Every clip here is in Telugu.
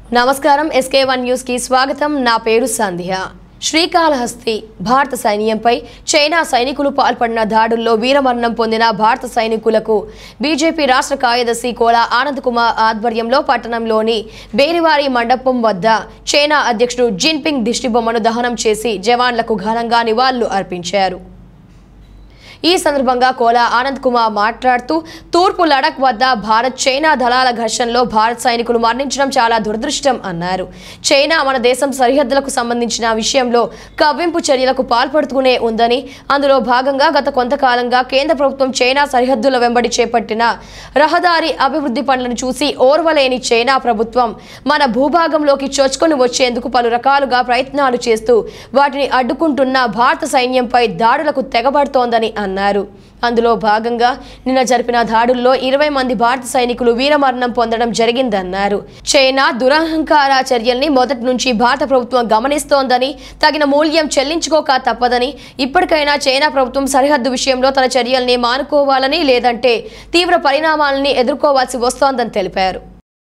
నమస్కారం ఎస్కే వన్ న్యూస్ కి స్వాగతం నా పేరు సంధ్య శ్రీకాళహస్తి భారత సైన్యంపై చైనా సైనికులు పాల్పడిన దాడుల్లో వీరమరణం పొందిన భారత సైనికులకు బీజేపీ రాష్ట్ర కార్యదర్శి కోలా ఆనంద్ కుమార్ ఆధ్వర్యంలో పట్టణంలోని బేరివారి మండపం వద్ద చైనా అధ్యక్షుడు జిన్పింగ్ దిష్టిబొమ్మను దహనం చేసి జవాన్లకు ఘనంగా నివాళులు అర్పించారు ఈ సందర్భంగా కోలా ఆనంద్ కుమార్ మాట్లాడుతూ తూర్పు లడక్ వద్ద భారత్ చైనా దళాల ఘర్షణలో భారత్ సైనికులు మరణించడం చాలా దురదృష్టం అన్నారు చైనా మన దేశం సరిహద్దులకు సంబంధించిన విషయంలో కవ్వింపు చర్యలకు పాల్పడుతూనే ఉందని అందులో భాగంగా గత కొంతకాలంగా కేంద్ర ప్రభుత్వం చైనా సరిహద్దుల వెంబడి చేపట్టిన రహదారి అభివృద్ధి పనులను చూసి ఓర్వలేని చైనా ప్రభుత్వం మన భూభాగంలోకి చొచ్చుకొని వచ్చేందుకు పలు రకాలుగా ప్రయత్నాలు చేస్తూ వాటిని అడ్డుకుంటున్న భారత సైన్యంపై దాడులకు తెగబడుతోందని అన్నారు అందులో భాగంగా నిన్న జరిపిన దాడుల్లో ఇరవై మంది భారత సైనికులు వీరమరణం పొందడం జరిగిందన్నారు చైనా దురహంకార చర్యల్ని మొదటి నుంచి భారత ప్రభుత్వం గమనిస్తోందని తగిన మూల్యం చెల్లించుకోక తప్పదని ఇప్పటికైనా చైనా ప్రభుత్వం సరిహద్దు విషయంలో తన చర్యల్ని మానుకోవాలని లేదంటే తీవ్ర పరిణామాలని ఎదుర్కోవాల్సి వస్తోందని తెలిపారు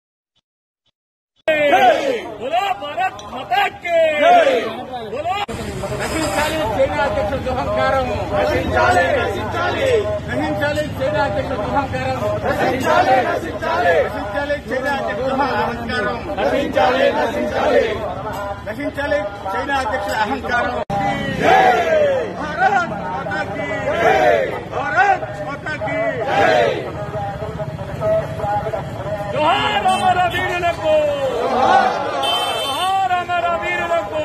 बोलो भारत माता के बोलो నశించాలి చైనా అధ్యక్షుడు దుహంకారం నశించాలి నశించాలి నశించాలి చైనా అధ్యక్షుడు దుహంకారం నశించాలి నశించాలి నశించాలి చైనా అధ్యక్షుడు అహంకారం నశించాలి నశించాలి నశించాలి చైనా అధ్యక్షుడు అహంకారం భారత్ మాతా की భారత్ మాతా की జోహార్ అమర వీరులకు జోహార్ అమర వీరులకు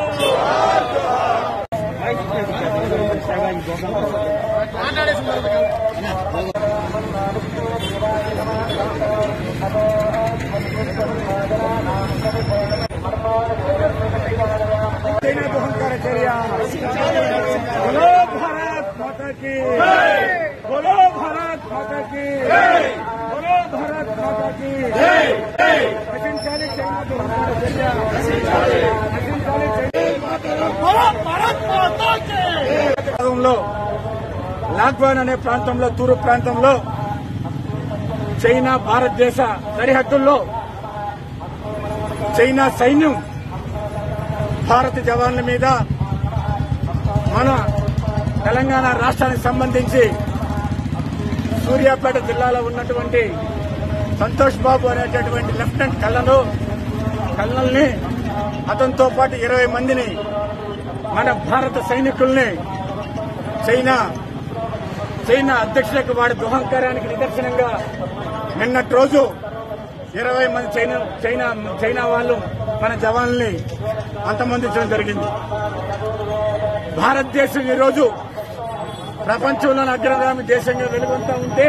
చైనా దుహంకార చర్య బోలో భారత్ మాతా की బోలో భారత్ మాతా की బోలో భారత్ మాతా की నశించాలి చైనా దుహంకార చర్య నశించాలి చైనా బోలో భారత్ మాతా की భాగంలో లాక్వాన్ అనే ప్రాంతంలో తూర్పు ప్రాంతంలో చైనా భారతదేశ సరిహద్దుల్లో చైనా సైన్యం భారత జవాన్ల మీద మన తెలంగాణ రాష్ట్రానికి సంబంధించి సూర్యాపేట జిల్లాలో ఉన్నటువంటి సంతోష్ బాబు అనేటటువంటి లెఫ్టినెంట్ కళ్ళను కళ్ళల్ని అతనితో పాటు ఇరవై మందిని మన భారత సైనికుల్ని చైనా చైనా అధ్యక్షులకు వాడి దుహంకారానికి నిదర్శనంగా నిన్నటి రోజు ఇరవై మంది చైనా చైనా చైనా వాళ్ళు మన జవాన్లని అంతమొందించడం జరిగింది భారతదేశం ఈరోజు ప్రపంచంలోని అగ్రగామి దేశంగా వెలుగొంతా ఉంటే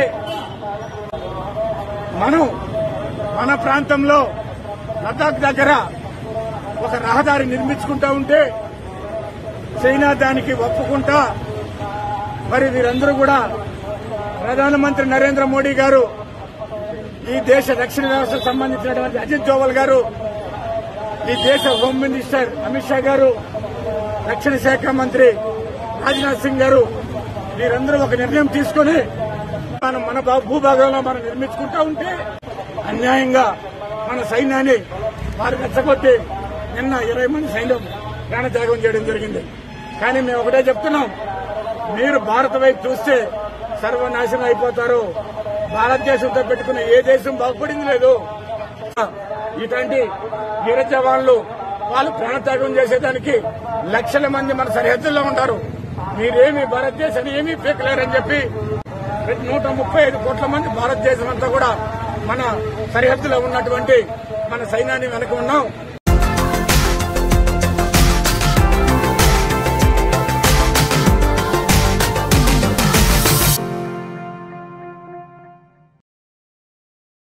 మనం మన ప్రాంతంలో లదాఖ్ దగ్గర ఒక రహదారి నిర్మించుకుంటా ఉంటే చైనా దానికి ఒప్పుకుంటా మరి వీరందరూ కూడా ప్రధానమంత్రి నరేంద్ర మోడీ గారు ఈ దేశ రక్షణ వ్యవస్థకు సంబంధించినటువంటి అజిత్ దోవల్ గారు ఈ దేశ హోమ్ మినిస్టర్ అమిత్ షా గారు రక్షణ శాఖ మంత్రి రాజ్నాథ్ సింగ్ గారు వీరందరూ ఒక నిర్ణయం తీసుకుని మనం మన భూ- భూభాగంలో మనం నిర్మించుకుంటా ఉంటే అన్యాయంగా మన సైన్యాన్ని వారు రెచ్చగొట్టి నిన్న ఇరవై మంది సైన్యం ప్రాణత్యాగం చేయడం జరిగింది కానీ మేము ఒకటే చెప్తున్నాం మీరు భారత వైపు చూస్తే సర్వనాశనం అయిపోతారు భారతదేశంతో పెట్టుకున్న ఏ దేశం బాగుపడింది లేదు ఇటువంటి వీర జవాన్లు వాళ్ళు ప్రాణత్యాగం చేసేదానికి లక్షల మంది మన సరిహద్దుల్లో ఉంటారు మీరేమి భారతదేశాన్ని ఏమీ పీకలేరని చెప్పి ప్రతి నూట ముప్పై ఐదు కోట్ల మంది భారతదేశం అంతా కూడా మన సరిహద్దులో ఉన్నటువంటి మన సైన్యాన్ని వెనక ఉన్నాం